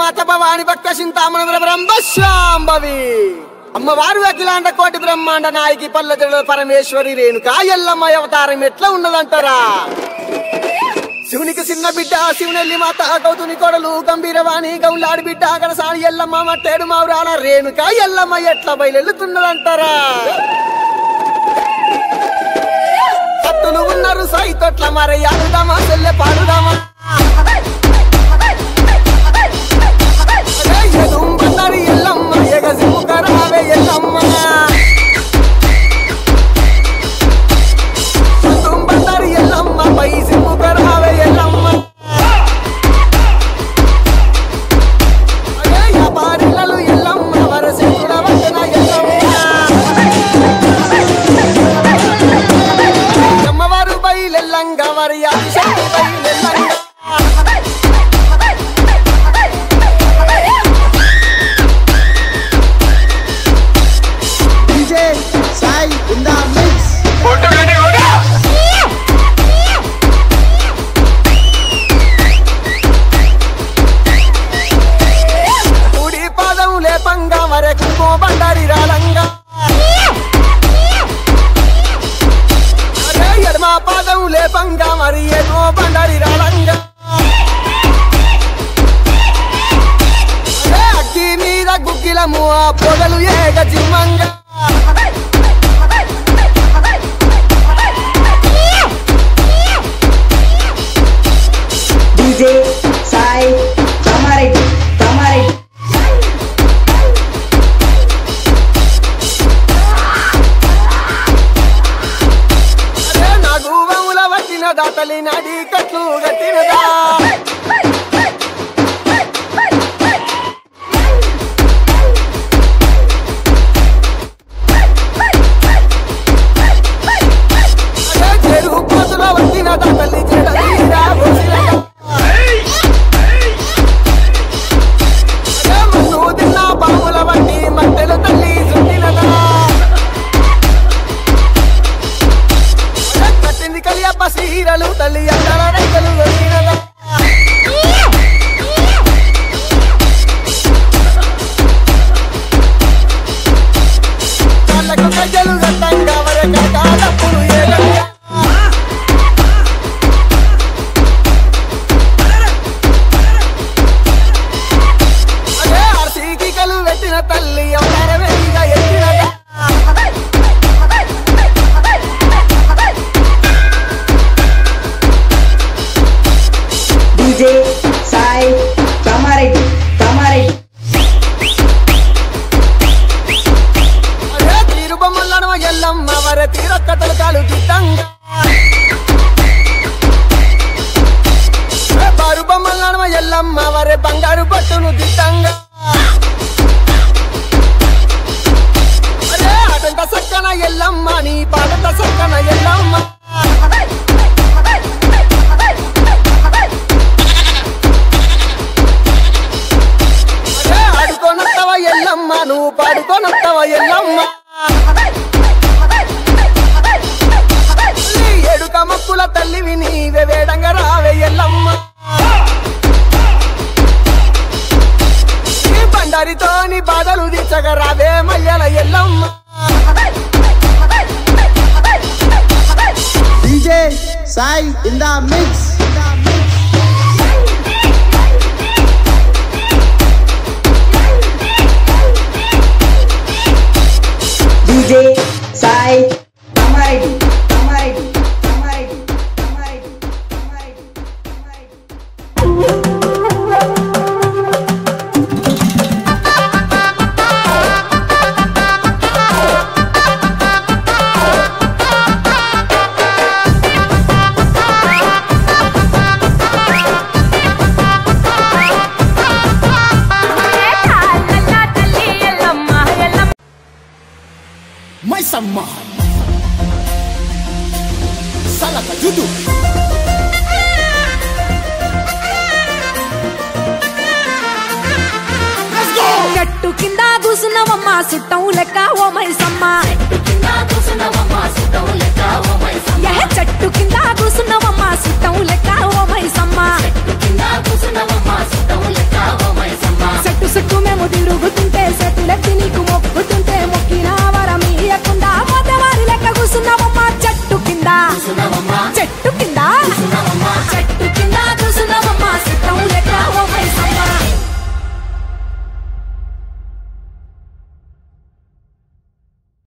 జగన్మాత భవాని భక్త చింతామణ బ్రహ్మశాంభవి అమ్మవారు అఖిలాండ కోటి బ్రహ్మాండ నాయకి పల్లె పరమేశ్వరి రేణుకా ఎల్లమ్మ అవతారం ఎట్లా ఉన్నదంటారా శివునికి చిన్న బిడ్డ శివునెల్లి మాత గౌతుని కొడలు గంభీరవాణి గౌలాడి బిడ్డ గడసాని ఎల్లమ్మ మట్టేడు మావురాల రేణుక ఎల్లమ్మ ఎట్లా బయలుతున్నదంటారా సత్తులు ఉన్నారు సైతొట్ల మరి ఆడుదామా చెల్లె పాడుదామా అరే ఎదుంబన్నరి ఎల్లమ్మ ఎగసిముకరావే ఎల్లమ్మ ఎదుంబన్నరి ఎల్లమ్మ పై సిముకరావే ఎల్లమ్మ అరే యాపారిల్లలు ఎల్లమ్మ వరసికుడ వచన ఎల్లమ్మ అమ్మవారు బయలెల్లంగ వరి Adishakti బయలెల్లంగ DJ Sai in the mix. కుడి పాదం లేపంగా మరెకు బండారి రాలంగా అరే ఎడమ పాదం లేపంగా మరి ఏమో బండారి రాలంగా అరే అగ్గి మీద గుగ్గిలము ఆ పొగలు ఏగ జిమ్మంగా DJ Sai Tamarit Tamarit అరే నా గూవముల వట్టిన దాతలి నడి కట్లు గట్టినదా అరే చెరువు పోతుల వట్టిన దాతలి చెడలీరా పోసినదా అరే మన్ను తిన్న పాముల వట్టి మట్టెలు తల్లి చుట్టినదా కట్టింది కలియప్ప సీరలు తల్లి అక్కడ రైతులు వచ్చినదా కళ్ళకు గజ్జలు గట్టంగా వరక కాదప్పుడు ఏదంగా అదే ఆర్సీకి కలు పెట్టిన తల్లి అవతార వెలిగా ఎత్తినదా DJ Sai Tamarit Tamarit అరే తీరు బొమ్మలను ఎల్లమ్మ వరే తీరొక్క తలకాలు దిద్దంగా బారు బొమ్మలను ఎల్లమ్మ వరే బంగారు పట్టును దిద్దంగా అరే అటంత సక్కన ఎల్లమ్మ నీ పాటంత సక్కన ఎల్లమ్మ అరే ఆడుకోనత్తవ ఎల్లమ్మ నువ్వు పాడుకోనత్తవ ఎల్లమ్మ నీ ఎడుక మక్కుల తల్లివి నీవే వేడంగా రావే ఎల్లమ్మ ఈ బండారితో నీ బాధలు తీర్చగా రావే మయ్యల Yellamma DJ Sai in the mix. DJ Sai Tamarit Tamarit Tamarit Tamarit Tamarit Tamarit Maisamma సలక జుదు చెట్టు కింద కూసున్నావమ్మా సుట్టం లెక్క ఓ మైస